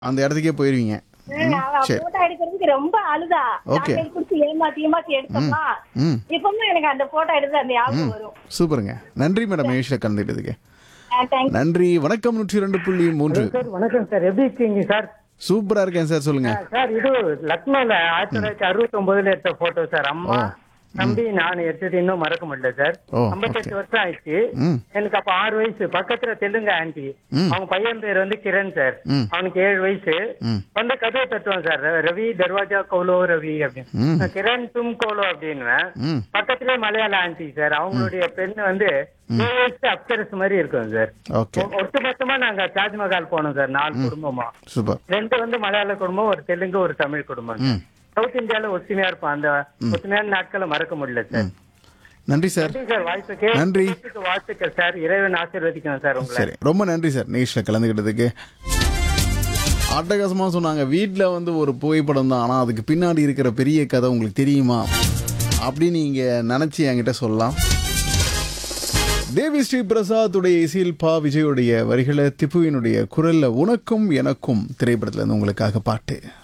அந்த இடத்துக்கே போயிருவீங்க சரி. போட்டோ எடுக்கிறதுக்கு ரொம்ப அழுதா Okay. சாக்லேட் குடிச்சு ஏமாத்தி ஏமாத்தி எடுத்தோமா ம் இப்பவும் எனக்கு அந்த போட்டோ எடுத்து அந்த ஞாபகம் வரும் சூப்பருங்க நன்றி மேடம் நிகழ்ச்சியில் கலந்துக்கிட்டதுக்கு தேங்க்ஸ் நன்றி வணக்கம் நூற்றி ரெண்டு புள்ளி மூன்று சார் வணக்கம் சார் எப்படி இருக்கீங்க சார் சூப்பரா இருக்கேன் சார் சொல்லுங்க சார் இது லக்னோல ஆயிரத்தி தொள்ளாயிரத்தி அறுபத்தி ஒன்பதுல எடுத்த போட்டோ சார் அம்மா ஓ. தம்பி நான் எடுத்தது இன்னும் மறக்க முடியல சார் ஓ, ஐம்பத்தெட்டு okay. வருஷம் ஆயிடுச்சு ம் எனக்கு அப்ப ஆறு வயசு பக்கத்துல தெலுங்கு ஆன்டி ம். அவங்க பையன் பேர் வந்து கிரண் சார் ம். அவனுக்கு ஏழு வயசு ம் வந்து கதவை தட்டுவான் சார் ரவி தர்வாஜா கோலோ ரவி ம். அப்படின்னு கிரண் தும் கோலோ அப்படின்னுவேன் ம் பக்கத்திலே மலையாள ஆன்டி சார் அவங்களுடைய பெண் வந்து ஏழு வயசு அப்சரஸ் மாதிரி இருக்கும் சார் ஓகே ஒ- ஒட்டுமொத்தமா நாங்க தாஜ்மஹால் போனோம் சார் நாலு குடும்பமா சூப்பர் ரெண்டு வந்து மலையாள குடும்பம் ஒரு தெலுங்கு ஒரு தமிழ் குடும்பம் ம் சவுத் இந்தியால ஒத்துமையா இருப்போம் அந்த ஒத்துமையான நாட்களை மறக்க முடியல சார் நன்றி சார் நன்றி சார் வாய்ப்புக்கு நன்றி. வாழ்த்துக்கு வாழ்த்துக்கள் சார் இறைவன் ஆசீர்வதிக்கணும் சார் உங்களை சரி ரொம்ப நன்றி சார் நிகழ்ச்சியில் கலந்துக்கிட்டதுக்கு அட்டகாசமா சொன்னாங்க வீட்டில் வந்து ஒரு புகைப்படம் தான் ஆனால் அதுக்கு பின்னாடி இருக்கிற பெரிய கதை உங்களுக்கு தெரியுமா அப்படின்னு நீங்கள் நினச்சி என்கிட்ட சொல்லலாம் தேவி ஸ்ரீ பிரசாத்துடைய இசையில் பா விஜயுடைய வரிகளை திப்புவினுடைய குரல்ல உனக்கும் எனக்கும் திரைப்படத்துல இருந்து உங்களுக்காக பாட்டு